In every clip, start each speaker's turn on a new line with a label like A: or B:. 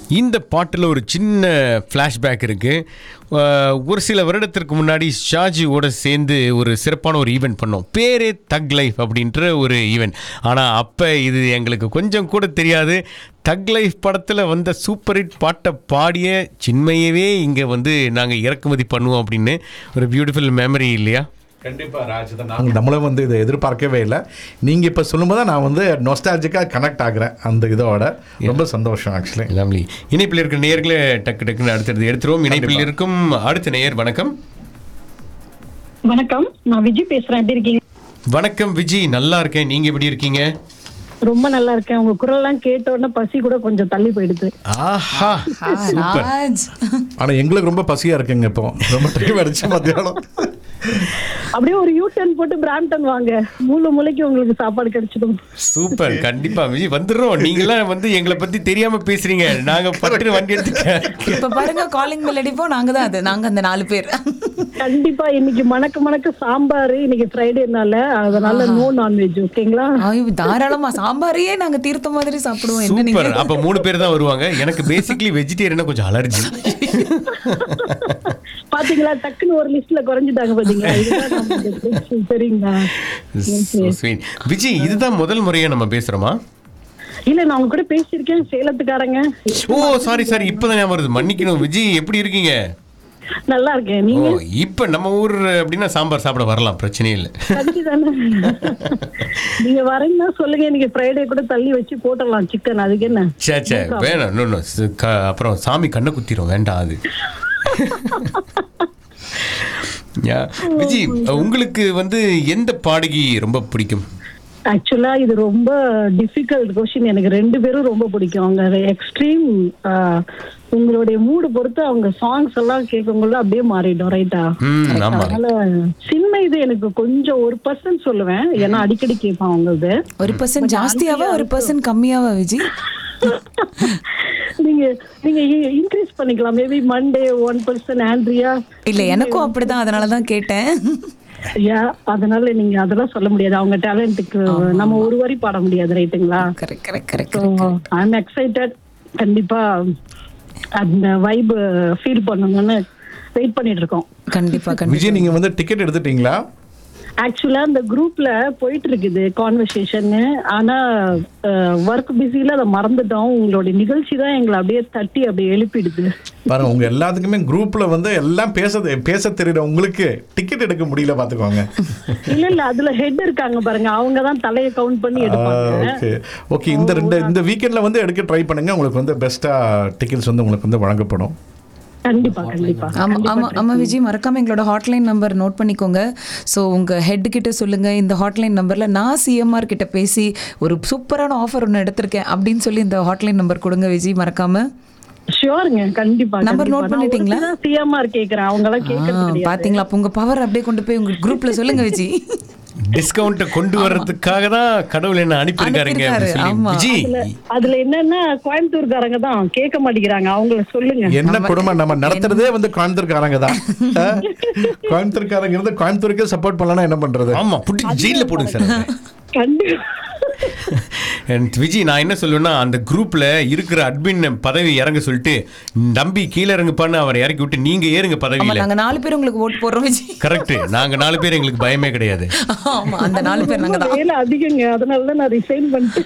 A: இந்த பாட்டில் ஒரு சின்ன ஃப்ளாஷ்பேக் இருக்குது ஒரு சில வருடத்திற்கு முன்னாடி ஷாஜியோட சேர்ந்து ஒரு சிறப்பான ஒரு ஈவெண்ட் பண்ணோம் பேரே தக் லைஃப் அப்படின்ற ஒரு ஈவெண்ட் ஆனால் அப்போ இது எங்களுக்கு கொஞ்சம் கூட தெரியாது தக் லைஃப் படத்தில் வந்த சூப்பர் ஹிட் பாட்டை பாடிய சின்மையவே இங்கே வந்து நாங்கள் இறக்குமதி பண்ணுவோம் அப்படின்னு ஒரு பியூட்டிஃபுல் மெமரி இல்லையா
B: கண்டிப்பா ராஜ் தான் நாங்கள் நம்மளும் வந்து இதை எதிர்பார்க்கவே இல்லை நீங்க இப்ப சொல்லும்போது நான் வந்து நொஸ்டாலஜிக்காக கனெக்ட் ஆகுறேன் அந்த இதோட ரொம்ப சந்தோஷம் ஆக்சுவலி
A: லவ்லி இணைப்பில் இருக்கிற நேயர்களை டக்கு டக்குன்னு அடுத்தது எடுத்துருவோம் இணைப்பில் இருக்கும் அடுத்த நேயர் வணக்கம்
C: வணக்கம் நான் விஜய் பேசுறேன் எப்படி இருக்கீங்க
A: வணக்கம் விஜி நல்லா இருக்கேன் நீங்க எப்படி இருக்கீங்க
C: ரொம்ப நல்லா இருக்கேன் உங்க குரல் எல்லாம் கேட்ட உடனே பசி கூட கொஞ்சம் தள்ளி போயிடுது
A: ஆஹா சூப்பர்
D: ராஜ்
B: ஆனா எங்களுக்கு ரொம்ப பசியா இருக்குங்க இப்போ ரொம்ப டைம் அடிச்சு மத்தியானம்
C: அப்படியே ஒரு யூ டர்ன் போட்டு பிராம்டன் வாங்க மூளை மூளைக்கு உங்களுக்கு சாப்பாடு கிடைச்சிடும்
A: சூப்பர் கண்டிப்பா விஜி வந்துடுறோம் நீங்களாம் வந்து எங்களை பத்தி தெரியாம பேசுறீங்க நாங்க பட்டு வண்டி எடுத்துக்க
D: இப்ப பாருங்க காலிங் பெல் அடிப்போம் நாங்க தான் அது நாங்க அந்த நாலு பேர்
C: கண்டிப்பா இன்னைக்கு மணக்க மணக்க சாம்பார் இன்னைக்கு ஃப்ரைடேனால அதனால நோ நான்வெஜ் ஓகேங்களா
D: ஐயோ, தாராளமா சாம்பாரையே நாங்க தீர்த்த மாதிரி சாப்பிடுவோம் என்ன நீங்க
A: சூப்பர் அப்ப மூணு பேர் தான் வருவாங்க எனக்கு பேசிக்கலி வெஜிடேரியனா கொஞ்சம் அலர்ஜி
C: பாத்தீங்களா டக்குன்னு ஒரு லிஸ்ட்ல குறைஞ்சிட்டாங்க பாத்தீங்களா இதுதான் நம்மளுடைய tricks. சரிங்களா
A: ஸ்வீட் விஜி இதுதான் முதல் முறையா நம்ம பேசுறோமா
C: இல்ல நான் உங்க கூட பேசியிருக்கேன் சேலத்துக்காரங்க
A: ஓ சாரி சாரி இப்பதான் ஞாபகம் வருது மன்னிக்கணும் விஜி எப்படி இருக்கீங்க
C: நல்லா இருக்கேன்
A: ஓ
C: நீங்க
A: இப்ப நம்ம ஊர் அப்படின்னா சாம்பார் சாப்பிட வரலாம் பிரச்சனையே இல்லை
C: கண்டிதானே நீங்க வரீங்கன்னா சொல்லுங்க இன்னைக்கு ஃப்ரைடே கூட தள்ளி வச்சு போட்டுடலாம் சிக்கன் அதுக்கு என்ன
A: சே சே வேணாம் இன்னும் இன்னும் சி- க- அப்புறம் சாமி கண்ணை குத்திரும் வேண்டாம் அது யா, விஜி உங்களுக்கு வந்து எந்த பாடகி ரொம்ப பிடிக்கும்
C: ஆக்சுவலா இது ரொம்ப டிஃபிகல்ட் கொஸ்டின் எனக்கு ரெண்டு பேரும் ரொம்ப பிடிக்கும் அவங்க எக்ஸ்ட்ரீம் உங்களுடைய மூடு பொறுத்து அவங்க சாங்ஸ் எல்லாம் கேட்கும்போது அப்படியே மாறிடும் ரைட்டா
A: ம் ஆமா
C: அதனால சின்ன இது எனக்கு கொஞ்சம் ஒரு பர்சன்ட் சொல்லுவேன் ஏன்னா அடிக்கடி கேட்பான் அவங்களது
D: ஒரு பர்சன்ட் ஜாஸ்தியாவா ஒரு பர்சன்ட் கம்மியாவா விஜி
C: நீங்க நீங்க இன்க்ரீஸ் பண்ணிக்கலாம் maybe Monday one percent Andrea
D: இல்ல எனக்கும் அப்படிதான் அதனாலதான் கேட்டேன்
C: யா அதனால நீங்க அதெல்லாம் சொல்ல முடியாது அவங்க டேலண்ட்டுக்கு நம்ம ஒரு வரி பாட முடியாது ரைட்டுங்களா
D: correct correct correct
C: I am excited கண்டிப்பா அந்த வைப் ஃபீல் பண்ணணும்னு வெயிட் பண்ணிட்டு இருக்கோம்
D: கண்டிப்பா கண்டிப்பா
B: விஜய் நீங்க வந்து டிக்கெட் எடுத்துட்டீங்களா
C: ஆக்சுவலா அந்த குரூப்ல போயிட்டு இருக்குது கான்வர்சேஷன் ஆனா ஒர்க் பிஸில அதை மறந்துட்டோம் உங்களுடைய நிகழ்ச்சி தான் எங்களை அப்படியே தட்டி அப்படியே எழுப்பிடுது
B: பாருங்க உங்க எல்லாத்துக்குமே குரூப்ல வந்து எல்லாம் பேச பேச தெரியற உங்களுக்கு டிக்கெட் எடுக்க முடியல பாத்துக்கோங்க
C: இல்ல இல்ல அதுல ஹெட் இருக்காங்க பாருங்க அவங்க தான் தலையை கவுண்ட் பண்ணி எடுப்பாங்க
B: ஓகே ஓகே இந்த ரெண்டு இந்த வீக்கெண்ட்ல வந்து எடுக்க ட்ரை பண்ணுங்க உங்களுக்கு வந்து பெஸ்டா டிக்கெட்ஸ் வந்து உங்களுக்கு வந்து வழங்கப்படும்
C: கண்டிப்பா கண்டிப்பா
D: ஆமா ஆமா ஆமா விஜய் மறக்காம எங்களோட ஹாட்லைன் நம்பர் நோட் பண்ணிக்கோங்க ஸோ உங்க ஹெட் கிட்ட சொல்லுங்க இந்த ஹாட்லைன் நம்பர்ல நான் சிஎம்ஆர் கிட்ட பேசி ஒரு சூப்பரான ஆஃபர் ஒன்று எடுத்திருக்கேன் அப்படின்னு சொல்லி இந்த ஹாட்லைன் நம்பர் கொடுங்க விஜய் மறக்காம
C: ஷியோருங்க கண்டிப்பா
D: Number note பண்ணிட்டீங்களா?
C: சிஎம்ஆர் கேக்குறேன் அவங்க எல்லாம்
D: ஆ,
C: கேட்கறது கிடையாது
D: பாத்தீங்களா அப்ப உங்க பவர் அப்படியே கொண்டு போய் உங்க குரூப்ல சொல்லுங்க விஜய்
A: டிஸ்கவுண்ட்டை கொண்டு வர்றதுக்காக தான் கடவுள் என்ன அனுப்பியிருக்காருங்க அப்படின்னு சொல்லி.
D: ஆமா.
A: விஜி
C: அதுல என்னன்னா கோயம்புத்தூர்காரங்க தான் கேட்க மாட்டேங்கிறாங்க அவங்கள சொல்லுங்க
B: என்ன குடும்பம் நம்ம நடத்துறதே வந்து கோயம்புத்தூர்காரங்க தான் அஹ்? கோயம்புத்தூர்காரங்க இருந்து கோயம்புத்தூருக்கே சப்போர்ட் பண்ணலன்னா என்ன பண்றது
A: ஆமா புட்டி ஜெயில போடுங்க சார்
C: கண்டிப்பா
A: And விஜி நான் என்ன சொல்லுவேன்னா அந்த குரூப்ல இருக்கிற அட்மின் பதவி இறங்க சொல்லிட்டு நம்பி கீழே இறங்குப்பான்னு அவரை இறக்கி விட்டு நீங்க ஏறுங்க
D: ஆமா
A: பதவியில
D: நாங்க நாலு பேர் உங்களுக்கு ஓட்டு போடுறோம் விஜய்
A: கரெக்ட் நாங்க நாலு பேர் எங்களுக்கு பயமே கிடையாது
D: ஆமா அந்த நாலு பேர் நாங்க தான்
C: வேலை அதிகங்க அதனாலதான் நான் ரிசைன் பண்ணிட்டு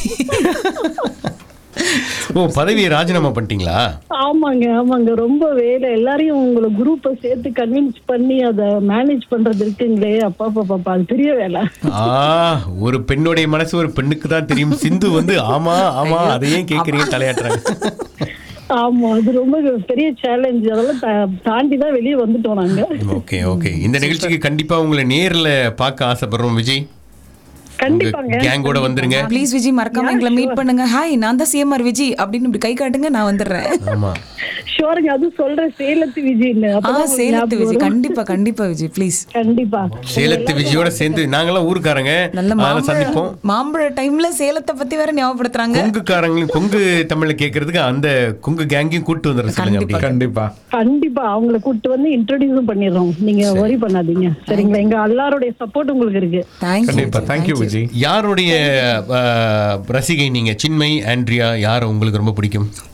A: ஓ பதவியை ராஜினாமா பண்ணிட்டீங்களா
C: ஆமாங்க ஆமாங்க ரொம்ப வேலை எல்லாரையும் உங்களை குரூப்பை சேர்த்து கன்வின்ஸ் பண்ணி அதை மேனேஜ் பண்றது இருக்குங்களே அப்பா அப்பா பாப்பா அது பெரிய வேலை
A: ஆ ஒரு பெண்ணுடைய மனசு ஒரு பெண்ணுக்கு தான் தெரியும் சிந்து வந்து ஆமா ஆமா அதையே கேக்குறீங்க தலையாட்டுறாங்க
C: ஆமா அது ரொம்ப பெரிய சேலஞ்ச் அதெல்லாம் தா- தாண்டி தான் வெளியே வந்துட்டோம் நாங்க
A: ஓகே ஓகே இந்த நிகழ்ச்சிக்கு கண்டிப்பா உங்களை நேர்ல பார்க்க ஆசைப்படுறோம் விஜய்
C: கண்டிப்பாங்க
A: கேங்கோட வந்துருங்க
D: ப்ளீஸ் விஜய் மறக்காம எங்களை மீட் பண்ணுங்க ஹாய் நான் தான் சிஎம்ஆர் விஜய் அப்படின்னு இப்படி கை காட்டுங்க நான் வந்துடுறேன்
A: ஆமா
C: ஷோருங்க அது சொல்றேன் சேலத்து விஜய்
D: ஆ சேலத்து விஜய் கண்டிப்பா கண்டிப்பா விஜய் ப்ளீஸ்
C: கண்டிப்பா
A: சேலத்து விஜயோட சேர்ந்து நாங்களாம் ஊருக்காரங்க
D: நல்ல
A: அதனால சந்திப்போம்
D: மாம்பழம் மாம்பழ டைம்ல சேலத்தை பத்தி வேற ஞாபகப்படுத்துறாங்க
A: கொங்குக்காரங்களும் கொங்கு தமிழ்ல கேட்கறதுக்கு அந்த கொங்கு கேங்கையும் கூட்டு வந்துட சொல்லுங்க அப்படி
B: கண்டிப்பா
C: கண்டிப்பா அவங்கள கூட்டு வந்து இன்ட்ரோடியூஸும் பண்ணிடுறோம் நீங்க வரி பண்ணாதீங்க சரிங்களா எங்க எல்லாருடைய சப்போர்ட் உங்களுக்கு இருக்கு
D: தேங்க்யூ
B: கண்டிப்பா தேங்க்யூ விஜய்
A: யாருடைய அஹ், ரசிகை நீங்க சின்மை ஆண்ட்ரியா யார் உங்களுக்கு ரொம்ப பிடிக்கும்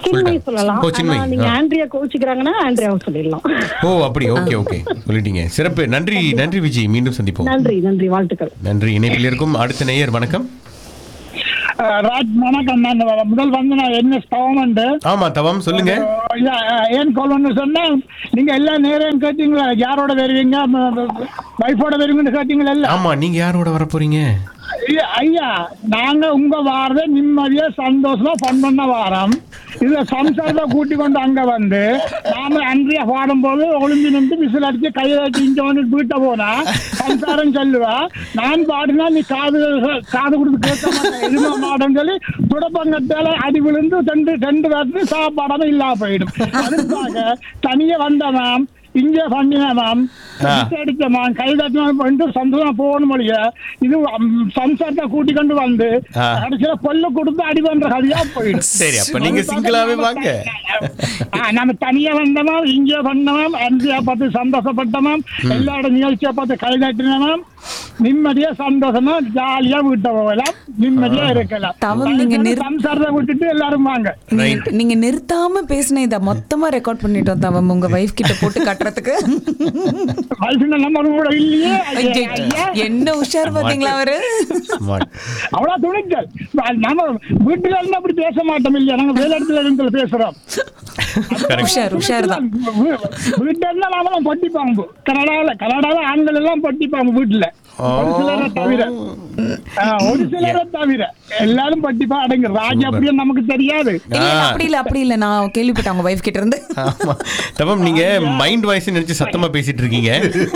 C: சின்மை சொல்லலாம்
A: ஓ, சின்மை.
C: ஆனா நீங்க
A: ஆ.
C: ஆண்ட்ரியா கோச்சுக்கிறாங்கன்னா ஆண்ட்ரியாவை சொல்லிடலாம்
A: ஓ அப்படி ஓகே ஓகே சொல்லிட்டீங்க சிறப்பு நன்றி நன்றி விஜய் மீண்டும் சந்திப்போம்
C: நன்றி நன்றி வாழ்த்துக்கள்
A: நன்றி இணைப்பில் இருக்கும் அடுத்த நேயர் வணக்கம்
E: ராஜ் வணக்கம் நான் முதல் வந்து நான் என்ன ஸ்டவமெண்ட்
A: ஆமா தவம் சொல்லுங்க
E: ஏன் கொள்ளணும்னு சொன்னா நீங்க எல்லா நேரம் கேட்டீங்களா யாரோட வருவீங்க வைஃபோட வருவீங்கன்னு கேட்டீங்களா இல்ல
A: ஆமா நீங்க யாரோட வர போறீங்க
E: ஐயா, ஐயா நாங்க உங்க வாரத நிம்மதியா சந்தோஷமா ஃபன் பண்ண வாரம் இதுல சம்சாரத்தை கூட்டி கொண்டு அங்க வந்து நாம அன்றைய பாடும்போது ஒளிஞ்சு நின்று விசில் அடிச்சு கையில வச்சு இங்க வந்து வீட்டை போனா சம்சாரம் சொல்லுவா நான் பாடினா நீ காது காது கொடுத்து கேட்க மாட்டேன் எதுவுமே மாட்டேன்னு சொல்லி துடப்பங்கட்டால அடி விழுந்து ரெண்டு ரெண்டு பேருக்கு சாப்பாடாம இல்லாம போயிடும் அதுக்காக தனியா வந்த மேம் இங்க பண்ணின மேம்
A: ஆ.
E: அடிச்ச மேம் கை தட்டின என்று சந்தோஷம் போகணும் மொழிய இது ம், சம்சாரத்தை கூட்டி கொண்டு வந்து
A: ஆ.
E: கடைசியில கொல்ல கொடுத்து அடி பண்ற கதையா போயிடும்
A: சரி, அப்ப நீங்க சிங்கிளாவே வாங்க.
E: ஆ, நம்ம தனியா வந்தோம் இங்கே வந்தோம் அன்றைய பார்த்து சந்தோஷப்பட்டோம் எல்லாரோட நிகழ்ச்சியை பார்த்து கை தட்டினோம் நிம்மதியா சந்தோஷமா ஜாலியா வீட்டை போகலாம் நிம்மதியா இருக்கலாம்
D: தவம் நீங்க நிறு-
E: சம்சாரத்தை விட்டுட்டு எல்லாரும் வாங்க
D: நீங்க- நீங்க நிறுத்தாம பேசின இத மொத்தமா ரெக்கார்ட் பண்ணிட்டோம் தவம் உங்க வைஃப் கிட்ட போட்டு கட்டுறதுக்கு
E: வயசுல நம்ம கூட இல்லையே ஐயா,
D: ஐயோ,
E: ஐயா.
D: என்ன உஷார் பாத்தீங்களா அவரு
A: Smart.
E: அவ்வளவு துணிச்சல் நம்ம வீட்டுல இருந்து அப்படி பேச மாட்டோம் இல்லையா நாங்க வேலை இடத்துல இருந்து பேசுறோம்
A: Correct.
D: உஷார் உஷார் தான்
E: வீ- வீட்டுல இருந்தா நாம பட்டி பாம்பு கனடால கனடால ஆண்கள் எல்லாம் பட்டி பாம்பு வீட்டுல ஒரு சிலரை தவிர ஆ, ஒரு சிலரை தவிர எல்லாரும் பட்டிப்பா அடங்கு ராஜா அப்படியே நமக்கு தெரியாது
D: இல்ல, இல்ல, அப்படி இல்ல அப்படி இல்ல நான் கேள்விப்பட்டேன் உங்க வைஃப் கிட்ட இருந்து
A: ஆமா தவம் நீங்க மைண்ட் வாய்ஸ் நினைச்சு சத்தமா பேசிட்டு இருக்கீங்க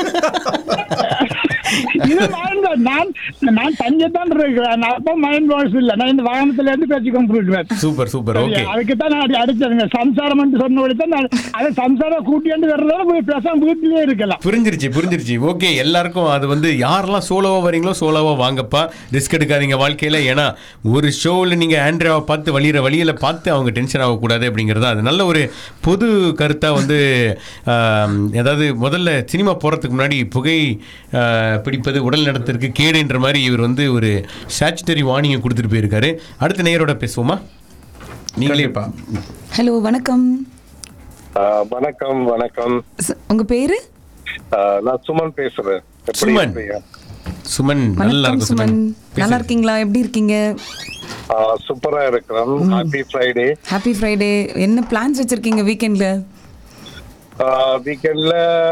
E: இது மைண்ட் நான் நான் தஞ்சத்தான் இருக்கிறேன் நான் அப்ப மைண்ட் வாய்ஸ் இல்ல நான் இந்த வாகனத்துல இருந்து பேசி கொண்டிருக்கிறேன்
A: சூப்பர் சூப்பர் ஓகே
E: அதுக்கு தான் நான் அடி- அடிச்சதுங்க சம்சாரம் சொன்ன தான் நான் அதை சம்சாரம் கூட்டியாண்டு வர்றதோட போய் பேசாம வீட்டிலேயே இருக்கலாம்
A: புரிஞ்சிருச்சு புரிஞ்சிருச்சு ஓகே எல்லாருக்கும் அது வந்து யாரெல்லாம் சோலோவா வரீங்களோ சோலோவா வாங்கப்பா ரிஸ்க் எடுக்காதீங்க வாழ்க்கையில ஏன்னா ஒரு ஷோவில் நீங்க ஆண்ட்ராவை பார்த்து வழியிற வழியில பார்த்து அவங்க டென்ஷன் ஆகக்கூடாது அப்படிங்கிறது அது நல்ல ஒரு பொது கருத்தா வந்து ஆம், அதாவது முதல்ல சினிமா போறதுக்கு முன்னாடி புகை ஆ, பிடிப்பது உடல் நலத்திற்கு கேடுன்ற மாதிரி இவர் வந்து ஒரு ஸ்டாச்சுட்டரி வார்னிங்கை கொடுத்துட்டு போயிருக்காரு அடுத்த நேயரோட பேசுவோமா நீங்களே
B: கண்டிப்பா.
D: ஹலோ வணக்கம்
F: ஆ, வணக்கம் வணக்கம்
D: ச- உங்க பேரு
F: ஆ, நான் சுமன் பேசுறேன் எப்படி
A: சுமன்.
F: இருக்கீங்க?
A: சுமன் நல்லா
D: வணக்கம்
A: இருக்கும்
D: சுமன்
A: சுமன்
D: நல்லா
A: பேசுங்க.
D: இருக்கீங்களா எப்படி இருக்கீங்க
F: ஆ, சூப்பரா இருக்கிறோம் ஹாப்பி ஃப்ரைடே
D: ஹாப்பி ஃப்ரைடே என்ன பிளான்ஸ் வச்சிருக்கீங்க வீக்கெண்ட்ல
F: வீக்கெண்ட்ல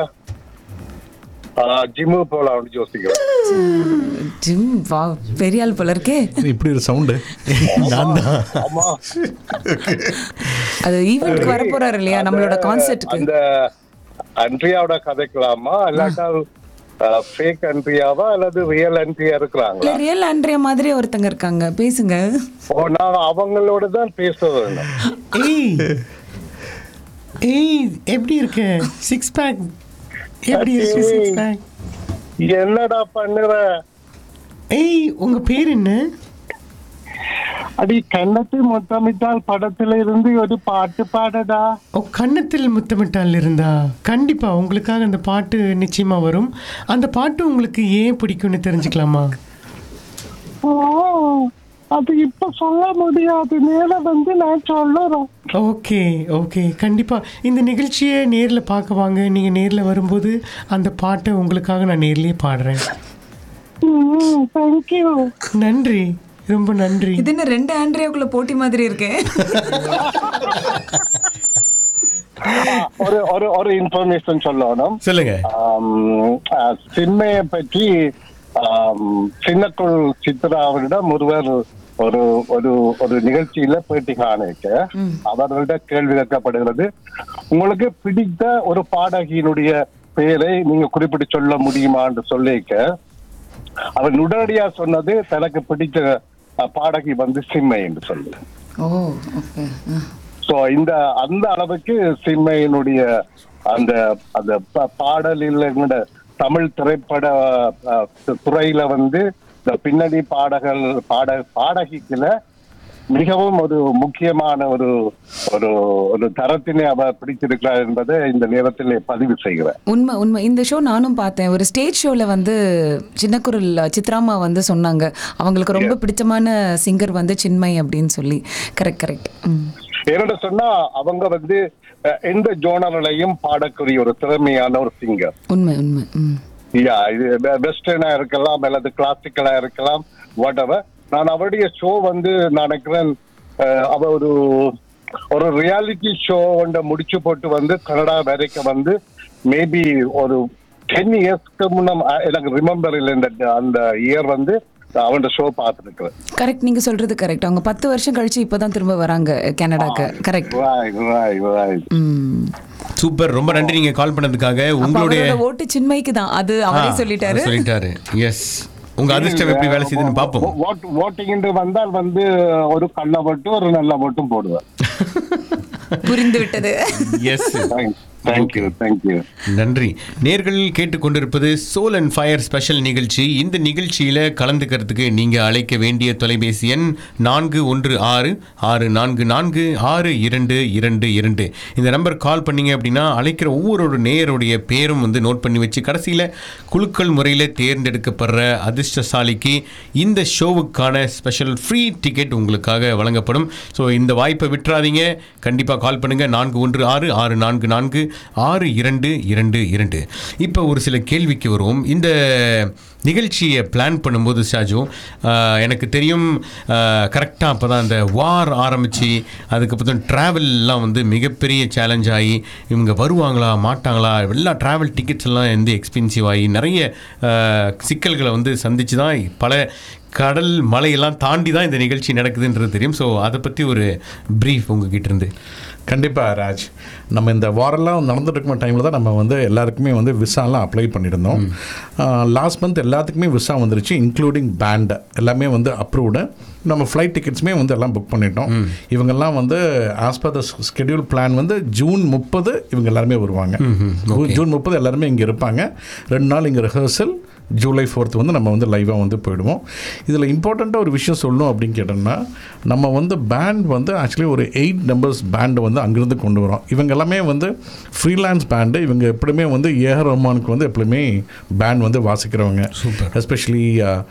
F: ஜிம்மு போலாம் யோசிக்கிறேன்
D: ஜிம் வா பெரிய ஆள் போல இருக்கே
B: இப்படி ஒரு சவுண்டு
A: நான் தான்
F: ஆமா
D: அது ஈவெண்ட்க்கு வர போறாரு இல்லையா நம்மளோட கான்செர்ட்டுக்கு
F: அந்த அன்ட்ரியாவோட கதைக்கலாமா இல்லாட்டா ஃபேக் அன்ட்ரியாவா அல்லது ரியல் அன்ட்ரியா இருக்கிறாங்களா
D: இல்ல ரியல் ஆண்ட்ரியா மாதிரி ஒருத்தங்க இருக்காங்க பேசுங்க
F: ஓ நான் அவங்களோட தான் பேச வேணும்
A: ஏய் ஏய் எப்படி இருக்கு சிக்ஸ் பேக் எப்படி இருக்கு சிக்ஸ் பேக்
F: என்னடா பண்ணுற
A: ஏய் உங்க பேர் என்ன
F: அடி கண்ணத்தை முத்தமிட்டால் படத்துல இருந்து ஒரு பாட்டு பாடடா
A: ஓ கன்னத்தில் முத்தமிட்டால் இருந்தா கண்டிப்பா உங்களுக்காக அந்த பாட்டு நிச்சயமா வரும் அந்த பாட்டு உங்களுக்கு ஏன் பிடிக்கும்னு தெரிஞ்சுக்கலாமா
F: ஓ அது இப்ப சொல்ல முடியாது மேல வந்து நான் சொல்லுறேன்
A: ஓகே ஓகே கண்டிப்பா இந்த நிகழ்ச்சியை நேர்ல பார்க்க வாங்க நீங்க நேர்ல வரும்போது அந்த பாட்டை உங்களுக்காக நான் நேர்லயே பாடுறேன்
F: தேங்க்யூ
A: நன்றி ரொம்ப நன்றி
D: இது என்ன ரெண்டு ஆண்ட்ரியாக்குள்ள போட்டி மாதிரி இருக்கு
F: ஒரு ஒரு ஒரு இன்ஃபர்மேஷன் சொல்லணும்
A: சொல்லுங்க
F: ஆம், அஹ், சின்மையை பற்றி ஆம், சின்னக்குள் சித்ரா அவரிடம் ஒருவர் ஒரு ஒரு ஒரு நிகழ்ச்சியில பேட்டி காணிக்க அவர்கள்ட்ட கேள்வி கேட்கப்படுகிறது உங்களுக்கு பிடித்த ஒரு பாடகியினுடைய பெயரை நீங்க குறிப்பிட்டு சொல்ல முடியுமா என்று சொல்லிக்க அவர் உடனடியா சொன்னது தனக்கு பிடித்த அஹ், பாடகி வந்து சிம்மை என்று சொல்லு
D: ஓ ஓகே
F: சோ இந்த அந்த அளவுக்கு சின்மையினுடைய அந்த அந்த ப- பாடலில் தமிழ் திரைப்பட அஹ், துறையில வந்து இந்த பின்னணி பாடகர் பாட பாடகிக்குல மிகவும் ஒரு முக்கியமான ஒரு ஒரு ஒரு தரத்தினை அவர் பிடிச்சிருக்கிறார் என்பதை இந்த நேரத்தில் பதிவு செய்கிறேன்
D: உண்மை உண்மை இந்த ஷோ நானும் பார்த்தேன் ஒரு ஸ்டேஜ் ஷோவில் வந்து சின்ன குரல் சித்ராமா வந்து சொன்னாங்க அவங்களுக்கு ரொம்ப பிடிச்சமான சிங்கர் வந்து சின்மை அப்படின்னு சொல்லி கரெக்ட் கரெக்ட் ம்
F: என்னோட சொன்னா அவங்க வந்து அஹ், எந்த ஜோனர்லையும் பாடக்கூடிய ஒரு திறமையான ஒரு சிங்கர்
D: உண்மை உண்மை ம்
F: யா இது வெஸ்டர்னா இருக்கலாம் அல்லது கிளாசிக்கலா இருக்கலாம் வாட் எவர் நான் அவருடைய ஷோ வந்து நான் நினைக்கிறேன் அஹ், அவ ஒரு ஒரு ரியாலிட்டி ஷோ ஒன்றை முடிச்சு போட்டு வந்து கனடா வரைக்கும் வந்து மேபி ஒரு டென் இயர்ஸ்க்கு முன்ன எனக்கு ரிமெம்பர் இல்லை இந்த அந்த இயர் வந்து அவன் ஷோ பார்த்துருக்கிறேன்
D: கரெக்ட் நீங்க சொல்றது கரெக்ட் அவங்க பத்து வருஷம் கழிச்சு இப்பதான் திரும்ப வராங்க கனடாக்கு கரெக்ட்
F: Right, right, right.
D: ம்
A: சூப்பர் ரொம்ப நன்றி நீங்க கால் பண்ணதுக்காக
D: அப்ப
A: உங்களுடைய
D: அவரோட ஓட்டு சின்மைக்கு தான் அது அவரே
A: ஆ,
D: சொல்லிட்டாரு
A: அவர் சொல்லிட்டாரு எஸ் உங்க அதிர்ஷ்டம் எப்படி வேலை செய்யுதுன்னு பார்ப்போம்
F: ஓட் ஓட்டிங் என்று வந்தால் வந்து ஒரு கண்ணை மட்டும் ஒரு நல்ல மட்டும் போடுவேன்
D: புரிந்து விட்டது
A: எஸ்
F: தேங்க்யூ தேங்க்யூ
A: நன்றி நேர்கள் கேட்டுக்கொண்டிருப்பது சோல் அண்ட் ஃபயர் ஸ்பெஷல் நிகழ்ச்சி இந்த நிகழ்ச்சியில் கலந்துக்கிறதுக்கு நீங்கள் அழைக்க வேண்டிய தொலைபேசி எண் நான்கு ஒன்று ஆறு ஆறு நான்கு நான்கு ஆறு இரண்டு இரண்டு இரண்டு இந்த நம்பர் கால் பண்ணீங்க அப்படின்னா அழைக்கிற ஒவ்வொரு நேயருடைய பேரும் வந்து நோட் பண்ணி வச்சு கடைசியில் குலுக்கள் முறையில் தேர்ந்தெடுக்கப்படுற அதிர்ஷ்டசாலிக்கு இந்த ஷோவுக்கான ஸ்பெஷல் ஃப்ரீ டிக்கெட் உங்களுக்காக வழங்கப்படும் ஸோ இந்த வாய்ப்பை விட்டுறாதீங்க கண்டிப்பாக கால் பண்ணுங்கள் நான்கு ஒன்று ஆறு ஆறு நான்கு நான்கு ஆறு இரண்டு இரண்டு இரண்டு இப்போ ஒரு சில கேள்விக்கு வருவோம் இந்த நிகழ்ச்சியை பிளான் பண்ணும்போது ஷாஜு ஆஹ், எனக்கு தெரியும் கரெக்டாக அப்போ தான் அந்த வார் ஆரம்பித்து அதுக்கப்புறம் ட்ராவல்லாம் வந்து மிகப்பெரிய சேலஞ்ச் ஆகி இவங்க வருவாங்களா மாட்டாங்களா எல்லா ட்ராவல் டிக்கெட்ஸ் எல்லாம் வந்து எக்ஸ்பென்சிவ் ஆகி நிறைய ஆஹ், சிக்கல்களை வந்து சந்திச்சு தான் பல கடல் மலையெல்லாம் தாண்டி தான் இந்த நிகழ்ச்சி நடக்குதுன்றது தெரியும் ஸோ அதை பற்றி ஒரு ப்ரீஃப் உங்ககிட்ட இருந்து
B: கண்டிப்பாக ராஜ் நம்ம இந்த வாரெல்லாம் நடந்துட்டு இருக்கும் டைமில் தான் நம்ம வந்து எல்லாருக்குமே வந்து விசாலாம் அப்ளை பண்ணியிருந்தோம் லாஸ்ட் மந்த் எல்லாத்துக்குமே விசா வந்துருச்சு இன்க்ளூடிங் பேண்ட் எல்லாமே வந்து அப்ரூவ்டு நம்ம ஃப்ளைட் டிக்கெட்ஸுமே வந்து எல்லாம் புக் பண்ணிட்டோம் இவங்கெல்லாம் வந்து as per the schedule plan வந்து ஜூன் முப்பது இவங்க எல்லாருமே வருவாங்க ஜூன் முப்பது எல்லாருமே இங்கே இருப்பாங்க ரெண்டு நாள் இங்கே ரிஹர்சல் ஜூலை ஃபோர்த் வந்து நம்ம வந்து லைவாக வந்து போயிடுவோம் இதில் இம்பார்ட்டண்ட்டாக ஒரு விஷயம் சொல்லணும் அப்படின்னு கேட்டோம்னா நம்ம வந்து பேண்ட் வந்து ஆக்சுவலி ஒரு எயிட் நம்பர்ஸ் பேண்டு வந்து அங்கேருந்து கொண்டு வரோம் இவங்க எல்லாமே வந்து ஃப்ரீலான்ஸ் பேண்டு இவங்க எப்படியுமே வந்து ஏஆர் ரஹ்மானுக்கு வந்து எப்பவுமே பேண்ட் வந்து வாசிக்கிறவங்க எஸ்பெஷலி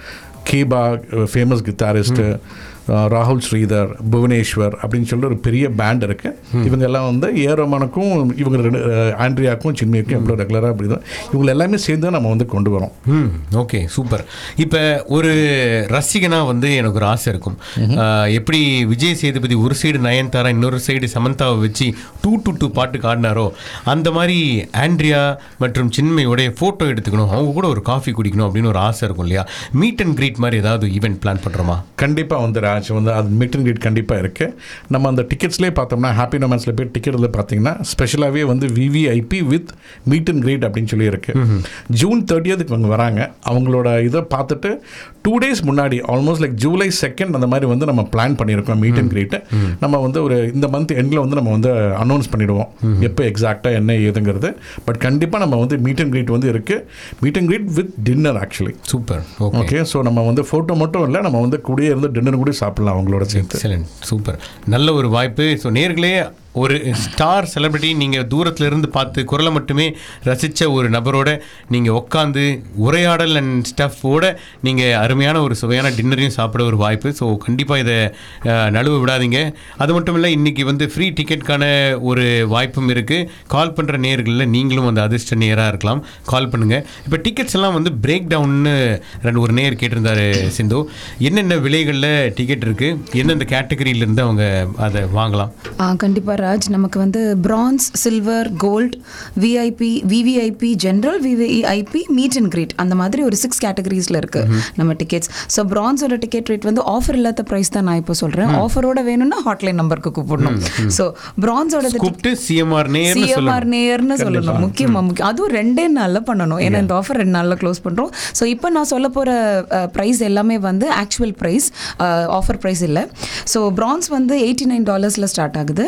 B: கீபா ஃபேமஸ் கித்தாரிஸ்ட்டு ராகுல் ஸ்ரீதர் புவனேஸ்வர் அப்படின்னு சொல்லிட்டு ஒரு பெரிய பேண்ட் இருக்கு இவங்க எல்லாம் வந்து ஏரோமானுக்கும் இவங்க ரெண்டு அஹ், ஆண்ட்ரியாக்கும் சின்மியுக்கும் எவ்வளோ ரெகுலராக அப்படி தான் இவங்க எல்லாமே சேர்ந்து நம்ம வந்து கொண்டு வரோம்
A: ம் ஓகே சூப்பர் இப்போ ஒரு ரசிகனாக வந்து எனக்கு ஒரு ஆசை இருக்கும் ஆஹ், எப்படி விஜய் சேதுபதி ஒரு சைடு நயன்தாரா இன்னொரு சைடு சமந்தாவை வச்சு டூ டு டூ பாட்டுக்கு ஆடினாரோ அந்த மாதிரி ஆண்ட்ரியா மற்றும் சின்மையோடைய ஃபோட்டோ எடுத்துக்கணும் அவங்க கூட ஒரு காஃபி குடிக்கணும் அப்படின்னு ஒரு ஆசை இருக்கும் இல்லையா மீட் அண்ட் கிரீட் மாதிரி ஏதாவது ஈவெண்ட் பிளான் பண்ணுறோமா
B: கண்டிப்பாக வந்து ராஜ் வந்து அது மீட் அண்ட் கிரீட் கண்டிப்பாக இருக்குது நம்ம அந்த டிக்கெட்ஸ்லேயே பார்த்தோம்னா ஹாப்பி நொமன்ஸில் போய் டிக்கெட்டில் பார்த்தீங்கன்னா ஸ்பெஷலாகவே வந்து VVIP with meet and greet அப்படின்னு சொல்லி இருக்கு ஜூன் தேர்ட்டியதுக்கு அவங்க வராங்க அவங்களோட இதை பார்த்துட்டு டூ டேஸ் முன்னாடி ஆல்மோஸ்ட் லைக் ஜூலை செகண்ட் அந்த மாதிரி வந்து நம்ம பிளான் பண்ணியிருக்கோம் மீட் அண்ட் கிரீட்டு நம்ம வந்து ஒரு இந்த மந்த் எண்டில் வந்து நம்ம வந்து அனௌன்ஸ் பண்ணிடுவோம் எப்போ எக்ஸாக்டாக என்ன ஏதுங்கிறது பட் கண்டிப்பாக நம்ம வந்து மீட் அண்ட் கிரீட் வந்து இருக்குது meet and greet with dinner actually
A: super okay
B: okay so நம்ம வந்து ஃபோட்டோ மட்டும் இல்லை நம்ம வந்து கூடயே இருந்து டின்னர் கூட சாப்பிடலாம் அவங்களோட சேர்த்து
A: எக்ஸலண்ட் சூப்பர் நல்ல ஒரு வாய்ப்பு ஸோ நேர்களே ஒரு ஸ்டார் செலிபிரிட்டி நீங்கள் தூரத்துல இருந்து பார்த்து குரலை மட்டுமே ரசித்த ஒரு நபரோட நீங்கள் உட்காந்து உரையாடல் அண்ட் ஸ்டஃப்போட நீங்கள் அருமையான ஒரு சுவையான டின்னரையும் சாப்பிட ஒரு வாய்ப்பு ஸோ கண்டிப்பாக இதை அஹ், நழுவ விடாதீங்க அது மட்டும் இல்லை இன்றைக்கி வந்து ஃப்ரீ டிக்கெட்கான ஒரு வாய்ப்பும் இருக்குது கால் பண்ணுற நேர்களில் நீங்களும் அந்த அதிர்ஷ்ட நேராக இருக்கலாம் கால் பண்ணுங்கள் இப்போ டிக்கெட்ஸ் எல்லாம் வந்து பிரேக் டவுன்னு ரெண்டு ஒரு நேர் கேட்டிருந்தாரு சிந்து என்னென்ன விலைகளில் டிக்கெட் இருக்குது எந்தெந்த கேட்டகரியிலேருந்து அவங்க அதை வாங்கலாம்
D: ஆ கண்டிப்பாக ராஜ் நமக்கு வந்து bronze silver gold VIP VVIP general VVIP meet and greet அந்த மாதிரி ஒரு சிக்ஸ் கேட்டகரிஸில் இருக்கு நம்ம டிக்கெட்ஸ் ஸோ பிரான்ஸோட டிக்கெட் ரேட் வந்து ஆஃபர் இல்லாத ப்ரைஸ் தான் நான் இப்போ சொல்கிறேன் ஆஃபரோட வேணும்னா ஹாட்லைன் நம்பருக்கு கூப்பிடணும் ஸோ பிரான்ஸோட
A: கூப்பிட்டு சிஎம்ஆர் நேர்னு
D: சிஎம்ஆர்
A: சொல்லணும்
D: நேர்னு சொல்லணும் முக்கியமா முக்கியம் அதுவும் ரெண்டே நாள்ல பண்ணணும் ஏன்னா இந்த ஆஃபர் ரெண்டு நாள்ல க்ளோஸ் பண்றோம் ஸோ இப்போ நான் சொல்ல போற ப்ரைஸ் எல்லாமே வந்து ஆக்சுவல் ப்ரைஸ் ஆஃபர் ப்ரைஸ் இல்லை ஸோ பிரான்ஸ் வந்து எயிட்டி நைன் டாலர்ஸ்ல ஸ்டார்ட் ஆகுது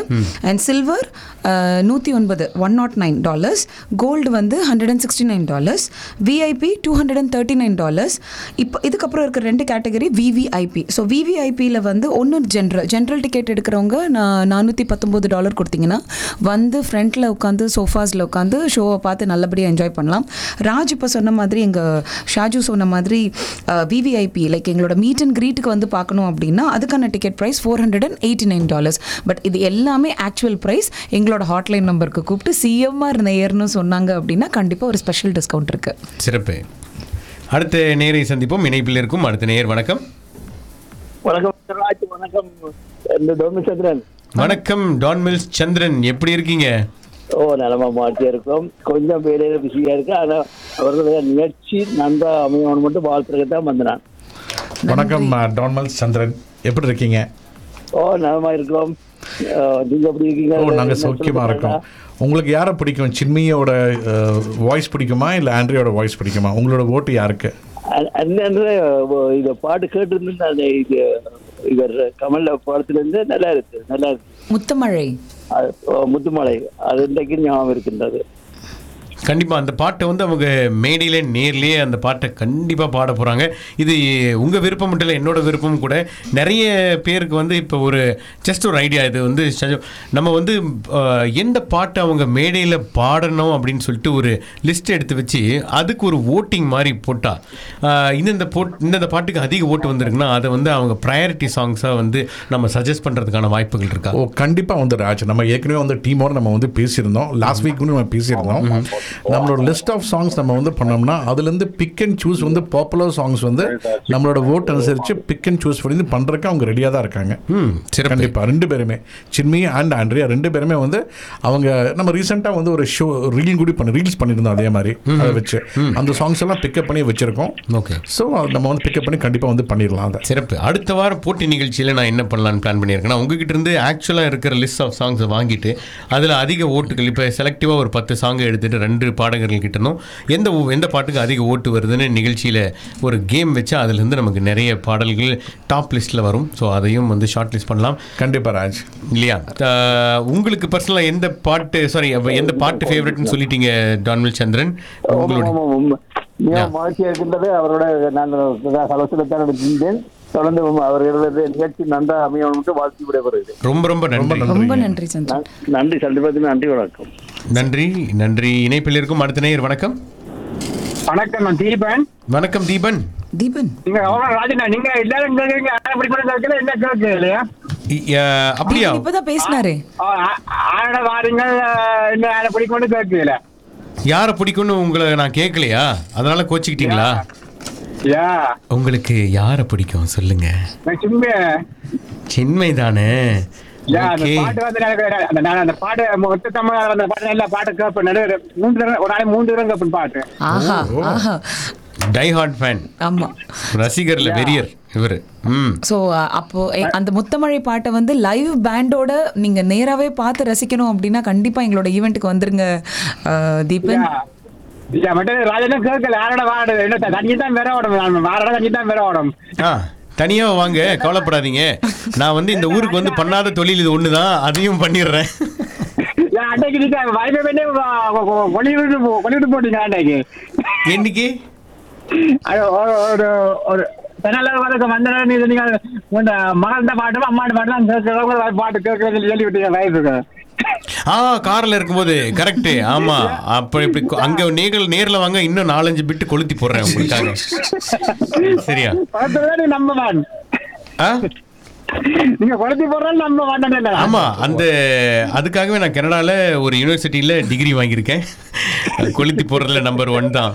D: அண்ட் சில்வர் நூற்றி ஒன்பது one not nine dollars gold வந்து hundred and sixty nine dollars VIP two hundred and thirty nine dollars இப்போ இதுக்கப்புறம் இருக்கிற ரெண்டு கேட்டகரி விவிஐபி ஸோ விவிஐபியில் வந்து ஒன்று ஜென்ரல் ஜென்ரல் டிக்கெட் எடுக்கிறவங்க நான் நானூற்றி பத்தொம்போது டாலர் கொடுத்தீங்கன்னா வந்து ஃப்ரண்ட்டில் உட்காந்து சோஃபாஸில் உட்காந்து ஷோவை பார்த்து நல்லபடியாக என்ஜாய் பண்ணலாம் ராஜ் இப்போ சொன்ன மாதிரி எங்கள் ஷாஜு சொன்ன மாதிரி விவிஐபி லைக் எங்களோட மீட் அண்ட் க்ரீட்டுக்கு வந்து பார்க்கணும் அப்படின்னா அதுக்கான ticket price four hundred and eighty nine dollars but இது எல்லாமே ஆக்சுவல் ப்ரைஸ் எங்களோட ஹாட்லைன் நம்பருக்கு கூப்பிட்டு சிஎம்ஆர் நேயர்னு சொன்னாங்க அப்படின்னா கண்டிப்பாக ஒரு ஸ்பெஷல் டிஸ்கவுண்ட் இருக்குது
A: சிறப்பு அடுத்த நேரை சந்திப்போம் இணைப்பில் இருக்கும் அடுத்த நேயர் வணக்கம்
G: வணக்கம் ராஜ் வணக்கம் இந்த டோமிசந்திரன்
A: வணக்கம் டான் மில்ஸ் சந்திரன் எப்படி இருக்கீங்க
G: ஓ நலமா மாற்றி இருக்கோம் கொஞ்சம் வேலையில பிஸியா இருக்கு ஆனா அவர்களுடைய நிகழ்ச்சி நன்றா அமையணும் மட்டும் வாழ்த்துறதுக்கு தான் வந்தேன்
B: வணக்கம் டான்மல் சந்திரன் எப்படி இருக்கீங்க
G: ஓ நலமா இருக்கோம் அஹ், நீங்க எப்படி இருக்கீங்க
B: ஓ நாங்கள் சௌக்கியமாக இருக்கோம் உங்களுக்கு யாரை பிடிக்கும் சின்மியோட வாய்ஸ் பிடிக்குமா இல்லை ஆண்ட்ரியோட வாய்ஸ் பிடிக்குமா உங்களோட ஓட்டு யாருக்கு
G: அ- அண்ணன்ற அஹ், இந்த பாட்டு கேட்டு நான் இது இவர் கமல் படத்துல இருந்து நல்லா இருக்கு நல்லா இருக்கு
D: முத்தமழை
G: அது, ஓ, முத்துமலை அது இன்றைக்கு ஞாபகம் இருக்கின்றது
A: கண்டிப்பாக அந்த பாட்டை வந்து அவங்க மேடையிலே நேர்லேயே அந்த பாட்டை கண்டிப்பாக பாட போகிறாங்க இது உங்கள் விருப்பம் மட்டும் இல்லை என்னோட விருப்பம் கூட நிறைய பேருக்கு வந்து இப்போ ஒரு ஜஸ்ட் ஒரு ஐடியா இது வந்து சஜ- நம்ம வந்து அஹ், எந்த பாட்டை அவங்க மேடையில் பாடணும் அப்படின்னு சொல்லிட்டு ஒரு லிஸ்ட் எடுத்து வச்சு அதுக்கு ஒரு ஓட்டிங் மாதிரி போட்டால் இந்தந்த போட் இந்தந்த பாட்டுக்கு அதிக ஓட்டு வந்திருக்குன்னா அதை வந்து அவங்க ப்ரையாரிட்டி சாங்ஸாக வந்து நம்ம சஜஸ்ட் பண்ணுறதுக்கான வாய்ப்புகள் இருக்கா
B: ஓ கண்டிப்பாக வந்து ராஜ் நம்ம ஏற்கனவே வந்து டீமோட நம்ம வந்து பேசியிருந்தோம் லாஸ்ட் வீக் நம்ம பேசியிருந்தோம் நம்மளோட லிஸ்ட் ஆஃப் சாங்ஸ் நம்ம வந்து பண்ணோம்னா அதுலேருந்து பிக் அண்ட் சூஸ் வந்து பாப்புலர் சாங்ஸ் வந்து நம்மளோட ஓட் அனுசரித்து பிக் அண்ட் சூஸ் பண்ணி பண்ணுறதுக்கு அவங்க ரெடியாக தான் இருக்காங்க
A: ம் சிறப்பு
B: கண்டிப்பாக ரெண்டு பேருமே சின்மி அண்ட் ஆண்ட்ரியா ரெண்டு பேருமே வந்து அவங்க நம்ம ரீசெண்டாக வந்து ஒரு ஷோ ரீல் கூட பண்ணி ரீல்ஸ் பண்ணியிருந்தோம் அதே மாதிரி அதை வச்சு அந்த சாங்ஸ் எல்லாம் பிக்கப் பண்ணி வச்சிருக்கோம்
A: ஓகே
B: ஸோ நம்ம வந்து பிக்கப் பண்ணி கண்டிப்பாக வந்து பண்ணிடலாம் அதை
A: சிறப்பு அடுத்த வாரம் போட்டி நிகழ்ச்சியில் நான் என்ன பண்ணலான்னு பிளான் பண்ணியிருக்கேன்னா உங்ககிட்ட இருந்து ஆக்சுவலாக இருக்கிற லிஸ்ட் ஆஃப் சாங்ஸை வாங்கிட்டு அதில் அதிக ஓட்டுகள் இப்போ செலக்டிவாக ஒரு பத்து சாங்கை எடுத்துட்டு ரெண்டு பாடகர்கள் கிட்ட இருந்தும் எந்த ஊ- எந்த பாட்டுக்கு அதிக ஓட்டு வருதுன்னு நிகழ்ச்சியில் ஒரு கேம் வச்சு அதுலேருந்து நமக்கு நிறைய பாடல்கள் டாப் லிஸ்ட்டில் வரும் ஸோ அதையும் வந்து ஷார்ட் லிஸ்ட் பண்ணலாம்
B: கண்டிப்பாக ராஜ்
A: இல்லையா அஹ், உங்களுக்கு பர்சனலாக எந்த பாட்டு சாரி எந்த பாட்டு ஃபேவரட்னு சொல்லிட்டீங்க டான்வில் சந்திரன் உங்களுடைய
G: மிக மகிழ்ச்சியா இருக்கின்றது அவரோட நான் கலசலத்தான் இருந்தேன் தொடர்ந்து அவர்களது நிகழ்ச்சி நன்றா அமையணும் மட்டும் வாழ்த்து விடைபெறுகிறேன்
A: ரொம்ப ரொம்ப நன்றி
D: ரொம்ப நன்றி சந்திரன்
G: நன்றி சந்திரபதி நன்றி வணக்கம்
A: நன்றி நன்றி இணைப்பில் இருக்கும் அடுத்த நேயர் வணக்கம்
E: வணக்கம் நான் தீபன்
A: வணக்கம் தீபன்
D: தீபன்
E: நீங்க அவ்வளவு ராஜனா நீங்க எல்லாரும் கேக்குறீங்க அப்படி கூட கேட்கல என்ன கேட்க இல்லையா
A: இ- அஹ், அப்படியா
D: தீபன் இப்பதான் பேசினாரே
E: ஆட வாருங்க என்ன ஆட பிடிக்கொண்டு கேட்கல
A: யாரை பிடிக்கும்னு உங்களை நான் கேட்கலையா அதனால கோச்சிக்கிட்டீங்களா
E: யா
A: உங்களுக்கு யாரை பிடிக்கும் சொல்லுங்க
E: நான் சும்மா
A: சின்மை தானே
E: யா அந்த
A: Okay.
E: பாட்டு வந்து எனக்கு அந்த நான் அந்த பாட்டு மொத்த தமிழ் அந்த பாட்டு நல்ல பாட்டு கேட்பேன் நடுவு மூன்று தடவை ஒரு நாளைக்கு மூன்று தடவை கேட்பேன் பாட்டு
D: ஆஹா ஆஹா
A: டை ஹார்ட் ஃபேன்
D: ஆமா
A: ரசிகர்ல வெறியர் இவர் ம்
D: ஸோ அப்போ எ- அந்த முத்தமழை பாட்டை வந்து லைவ் பேண்டோட நீங்க நேராவே பார்த்து ரசிக்கணும் அப்படின்னா கண்டிப்பா எங்களோட ஈவெண்ட்டுக்கு வந்துருங்க அஹ், தீபன்
E: யா. யா மட்டும் ராஜனும் கேட்கல ஆரோட வாடு என்ன தண்ணி தான் வேற ஓடும் வாரோட தண்ணி தான் வேற ஓடும்
A: ஆ தனியா வாங்க கவலைப்படாதீங்க நான் வந்து இந்த ஊருக்கு வந்து பண்ணாத தொழில் இது ஒன்று தான் அதையும் பண்ணிடுறேன்
E: யா அன்னைக்கு நீங்க வாய்ப்பை பண்ணி கொலிவிட்டு கொலிவிட்டு போட்டீங்க அன்னைக்கு
A: என்னைக்கு
E: அது ஒரு ஒரு ஒரு தென்னால வழக்கு வந்த நீ நீங்க உங்க மகள்கிட்ட பாட்டும் அம்மாட்ட பாட்டும் கேட்கறவங்க பாட்டு கேட்கறது சொல்லி விட்டீங்க வயசுக்கு
A: ஆ கார்ல இருக்கும்போது கரெக்ட் ஆமா அப்ப இப்படி கொ- அங்க நீங்கள் நேர்ல வாங்க இன்னும் நாலஞ்சு பிட்டு கொளுத்தி போடுறேன் உங்களுக்காக சரியா
E: பக்கத்துல நீ நம்ப மான்
A: ஆ
E: நீங்க கொளுத்தி போடுறது நம்ப மாட்டேன்
A: ஆமா அந்த அதுக்காகவே நான் கனடால ஒரு யூனிவர்சிட்டியில டிகிரி வாங்கியிருக்கேன் கொளுத்தி போடுறதுல நம்பர் ஒன் தான்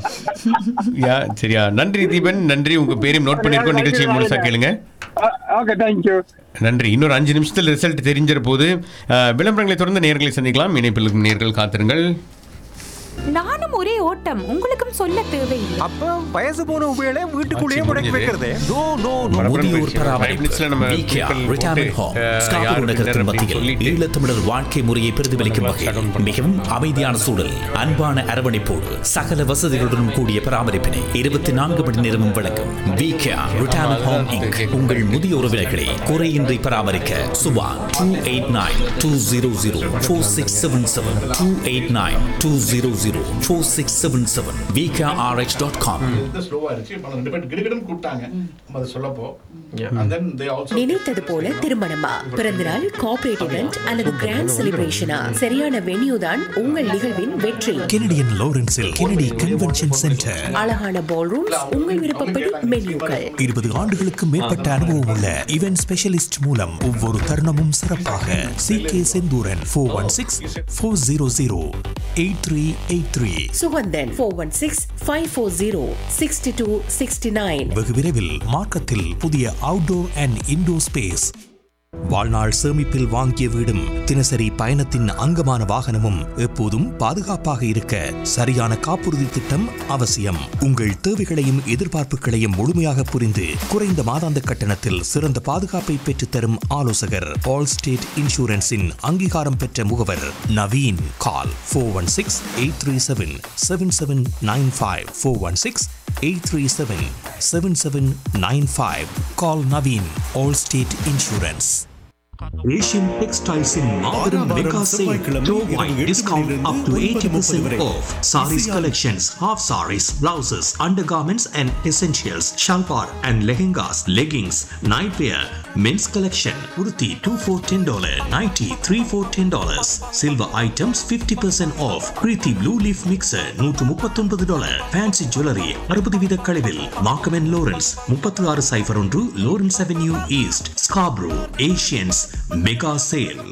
A: யா சரியா நன்றி தீபன் நன்றி உங்க பேரையும் நோட் பண்ணியிருக்கோம் நிகழ்ச்சியை முழுசா கேளுங்க
E: ஓகே தேங்க்யூ
A: நன்றி இன்னொரு அஞ்சு நிமிஷத்தில் ரிசல்ட் தெரிஞ்சிற போது அஹ், விளம்பரங்களை தொடர்ந்து நேர்களை சந்திக்கலாம் இணைப்பில் இருக்கும் நேர்கள் காத்திருங்கள்
H: நானும் ஒரே ஓட்டம் உங்களுக்கும் சொல்ல தேவையில்லை
I: அப்ப வயசு போன உபயோக வீட்டுக்குள்ளேயே முடக்கி வைக்கிறதே
J: நோ நோ நோ முதியோர் பராமரிப்பு விகே ரிட்டையர்மெண்ட் ஹோம் ஸ்காபூர் நகரத்தின் மத்தியில் ஈழத்தமிழர் வாழ்க்கை முறையை பிரதிபலிக்கும் வகையில் மிகவும் அமைதியான சூழல் அன்பான அரவணைப்போடு சகல வசதிகளுடன் கூடிய பராமரிப்பினை இருபத்தி நான்கு மணி நேரமும் வழங்கும் விகே ரிட்டையர்மெண்ட் ஹோம் இங்க் உங்கள் முதிய உறவினர்களை குறையின்றி பராமரிக்க Subha two eight nine two zero zero four six seven seven two eight nine two zero zero four six seven seven VKRH dot com
B: ஸ்லோவா இருந்துச்சு இப்ப ரெண்டு பேர் கிடுகிடுன்னு கூப்பிட்டாங்க நம்ம அதை சொல்லப்போ and then they also
K: நினைத்தது போல திருமணமா பிறந்தநாள் கார்ப்பரேட் இவெண்ட் அல்லது கிராண்ட் செலிப்ரேஷனா சரியான வென்யூ தான் உங்கள் நிகழ்வின் வெற்றி
L: கெனடியன் லாரன்ஸில் கெனடி கன்வென்ஷன் சென்டர்
K: அழகான பால் ரூம்ஸ் உங்கள் விருப்பப்படி மென்யூக்கள்
L: இருபது ஆண்டுகளுக்கு மேற்பட்ட அனுபவம் உள்ள இவென்ட் ஸ்பெஷலிஸ்ட் மூலம் ஒவ்வொரு தருணமும் சிறப்பாக C K Senthuran four one six four zero zero eight three eight three
K: Suganthan four one six five four zero sixty two sixty nine
L: வெகு விரைவில் மார்க்கத்தில் புதிய அவுட்டோர் அண்ட் இன்டோர் ஸ்பேஸ் வாழ்நாள் சேமிப்பில் வாங்கிய வீடும் தினசரி பயணத்தின் அங்கமான வாகனமும் எப்போதும் பாதுகாப்பாக இருக்க சரியான காப்புறுதி திட்டம் அவசியம் உங்கள் தேவைகளையும் எதிர்பார்ப்புகளையும் முழுமையாக புரிந்து குறைந்த மாதாந்த கட்டணத்தில் சிறந்த பாதுகாப்பை பெற்றுத்தரும் ஆலோசகர் ஆல் ஸ்டேட் இன்சூரன்ஸின் அங்கீகாரம் பெற்ற முகவர் Naveen call four one six eight three seven seven seven nine five four one six 837-7795. Call Naveen, Allstate Insurance. Asian Textiles in Marvin Mega Sale. Store-wide discount up to 80% off. Saris collections, half saris, blouses, undergarments and essentials, shalwar and lehengas, leggings, nightwear, men's collection, kurti 2 for $10, nighty 3 for $10. Silver items 50% off. Preeti Blue Leaf Mixer 139 dollar. Fancy Jewelry 60 வீத கழிவில். Markham and Lawrence 36 சைபர் ஒன்று Lawrence Avenue East, Scarborough, Asians Mega Sale.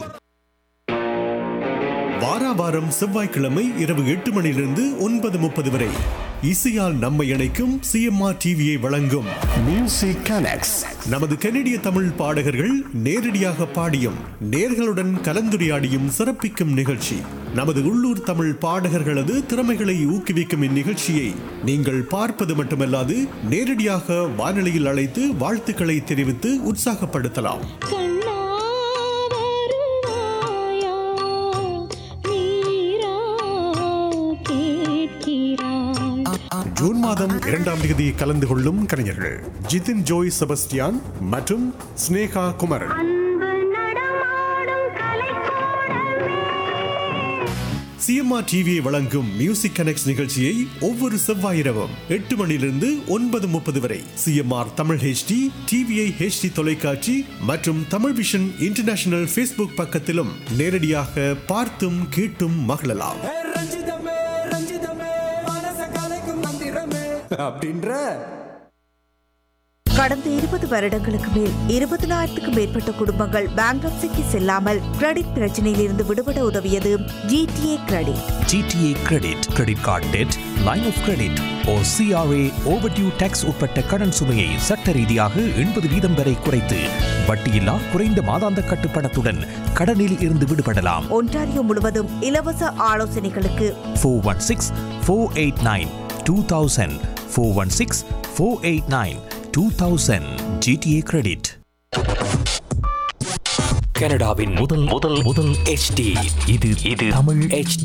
M: வாரா வாரம் செவ்வாய்க்கிழமை இரவு எட்டு மணியிலிருந்து ஒன்பது முப்பது வரை இசையால் நம்மை இணைக்கும் சிஎம்ஆர் டிவியை வழங்கும் மியூசிக் கனெக்ட்ஸ் நமது கனடிய தமிழ் பாடகர்கள் நேரடியாக பாடியும் நேர்களுடன் கலந்துரையாடியும் சிறப்பிக்கும் நிகழ்ச்சி நமது உள்ளூர் தமிழ் பாடகர்களது திறமைகளை ஊக்குவிக்கும் இந்நிகழ்ச்சியை நீங்கள் பார்ப்பது மட்டுமல்லாது நேரடியாக வானொலியில் அழைத்து வாழ்த்துக்களை தெரிவித்து உற்சாகப்படுத்தலாம் ஜூன் மாதம் இரண்டாம் தேதி கலந்து கொள்ளும் கலைஞர்கள் ஜிதின் ஜோய் செபஸ்டியான் மற்றும் ஸ்னேகா குமரன் சிஎம்ஆர் டிவியை வழங்கும் மியூசிக் கனெக்ட் நிகழ்ச்சியை ஒவ்வொரு செவ்வாய் இரவும் எட்டு மணியிலிருந்து ஒன்பது முப்பது வரை CMR Tamil HD TVI HD தொலைக்காட்சி மற்றும் தமிழ் விஷன் இன்டர்நேஷனல் ஃபேஸ்புக் பக்கத்திலும் நேரடியாக பார்த்தும் கேட்டும் மகிழலாம்
I: அப்படின்ற
N: கடந்த இருபது வருடங்களுக்கு மேல் இருபதனாயிரத்துக்கும் மேற்பட்ட குடும்பங்கள் பேங்க்ரப்சிக்கு செல்லாமல் கிரெடிட் பிரச்சனையில் இருந்து விடுபட உதவியது GTA credit
L: GTA Credit, Credit Card Debt, Line of Credit or CRA Overdue Tax உட்பட்ட கடன் சுமையை சட்ட ரீதியாக எண்பது வீதம் வரை குறைத்து வட்டியில்லா குறைந்த மாதாந்த கட்டுப்பணத்துடன் கடனில் இருந்து விடுபடலாம்
N: ஒன்டாரியோ முழுவதும் இலவச ஆலோசனைகளுக்கு
L: four one six four eight nine two thousand four one six four eight nine two thousand GTA credit கனடாவின் முதல் முதல் முதல் HD இது இது தமிழ் HD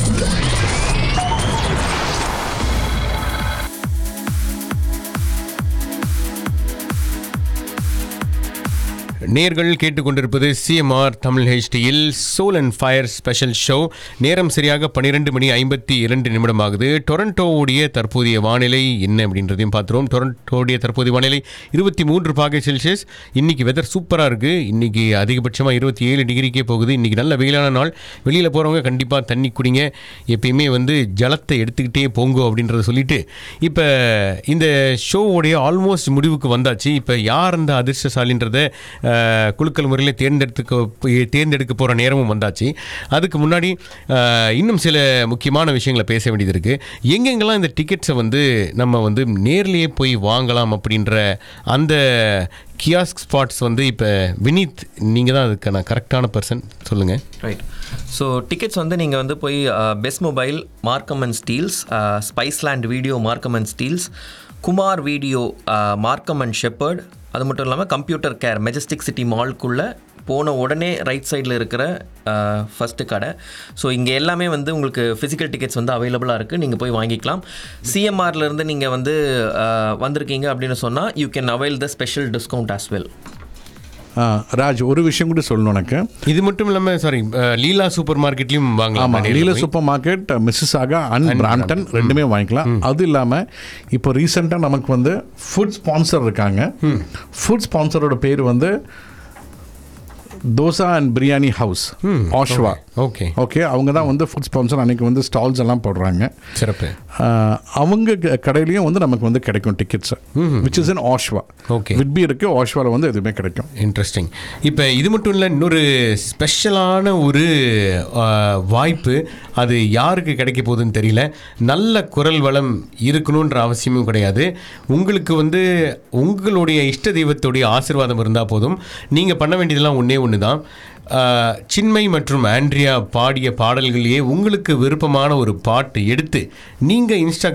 A: நேர்கள் கேட்டுக்கொண்டிருப்பது சிஎம்ஆர் தமிழ் ஹெச்டியில் soul and fire special show நேரம் சரியாக பன்னிரெண்டு மணி ஐம்பத்தி இரண்டு நிமிடம் ஆகுது டொரண்டோவுடைய தற்போதைய வானிலை என்ன அப்படின்றதையும் பார்த்துருவோம் டொரண்டோவுடைய தற்போதைய வானிலை இருபத்தி மூன்று பாகை செல்சியஸ் இன்னைக்கு வெதர் சூப்பராக இருக்குது இன்னைக்கு அதிகபட்சமாக இருபத்தி ஏழு டிகிரிக்கே போகுது இன்னைக்கு நல்ல வெயிலான நாள் வெளியில் போகிறவங்க கண்டிப்பாக தண்ணி குடிங்க எப்பயுமே வந்து ஜலத்தை எடுத்துக்கிட்டே போங்கோ அப்படின்றத சொல்லிட்டு இப்போ இந்த ஷோவுடைய ஆல்மோஸ்ட் முடிவுக்கு வந்தாச்சு இப்போ யார் அந்த அதிர்ஷ்டசாலின்றதை அஹ், குலுக்கல் முறையில் தேர்ந்தெடுத்துக்க தேர்ந்தெடுக்க போகிற நேரமும் வந்தாச்சு அதுக்கு முன்னாடி அஹ், இன்னும் சில முக்கியமான விஷயங்களை பேச வேண்டியது இருக்குது எங்கெங்கெல்லாம் இந்த டிக்கெட்ஸை வந்து நம்ம வந்து நேர்லேயே போய் வாங்கலாம் அப்படின்ற அந்த கியாஸ்க் ஸ்பாட்ஸ் வந்து இப்போ வினீத் நீங்கள் தான் அதுக்கான கரெக்டான பர்சன் சொல்லுங்கள்
O: ரைட் ஸோ டிக்கெட்ஸ் வந்து நீங்கள் வந்து போய் best mobile Markham and Steeles Spiceland video Markham and Steeles Kumar video Markham and Shepherd அது மட்டும் இல்லாமல் கம்ப்யூட்டர் கேர் மெஜஸ்டிக் சிட்டி மால்க்குள்ளே போன உடனே ரைட் சைடில் இருக்கிற ஃபஸ்ட்டு கடை ஸோ இங்கே எல்லாமே வந்து உங்களுக்கு ஃபிசிக்கல் டிக்கெட்ஸ் வந்து அவைலபிளாக இருக்குது நீங்கள் போய் வாங்கிக்கலாம் சிஎம்ஆர்லேருந்து நீங்கள் வந்து uh, வந்திருக்கீங்க அப்படின்னு சொன்னால் you can avail the special discount as well
B: ஆ, ராஜ் ஒரு விஷயம் கூட சொல்லணும் எனக்கு
A: இது மட்டும் இல்லாமல் சாரி லீலா சூப்பர் மார்க்கெட்லையும் வாங்கலாம்
B: ஆமாம்
A: நேர்ல
B: லீல
A: போய்.
B: சூப்பர் மார்க்கெட் மிஸ்ஸஸ் ஆகா அண்ட்
A: And
B: பிராம்டன்
A: Brampton.
B: ரெண்டுமே வாங்கிக்கலாம் அது இல்லாமல் இப்போ ரீசெண்டாக நமக்கு வந்து ஃபுட் ஸ்பான்சர் இருக்காங்க ஃபுட் ஸ்பான்சரோட பேர் வந்து dosa and biryani house ஆஷ்வா
A: okay
B: okay அவங்க தான் வந்து ஃபுட் ஸ்பான்சர் அன்னைக்கு வந்து ஸ்டால்ஸ் எல்லாம் போடுறாங்க
A: சிறப்பு
B: ஆஹ், அவங்க க- கடையிலயும் வந்து நமக்கு வந்து கிடைக்கும் tickets which is in Oshawa
A: okay
B: Whitby இருக்கு ஆஷ்வாவில் வந்து எதுவுமே கிடைக்கும்
A: இன்ட்ரெஸ்டிங் இப்போ இது மட்டும் இல்லை இன்னொரு ஸ்பெஷலான ஒரு ஆஹ், வாய்ப்பு அது யாருக்கு கிடைக்க போகுதுன்னு தெரியல நல்ல குரல் வளம் இருக்கணுன்ற அவசியமும் கிடையாது உங்களுக்கு வந்து உங்களுடைய இஷ்ட தெய்வத்துடைய ஆசீர்வாதம் இருந்தால் போதும் நீங்கள் பண்ண வேண்டியதெல்லாம் ஒன்றே ஒன்று தான் ஆஹ், சின்மை மற்றும் ஆண்ட்ரியா பாடிய பாடல்களையே உங்களுக்கு விருப்பமான ஒரு பாட்டு எடுத்து நீங்கள் இன்ஸ்டா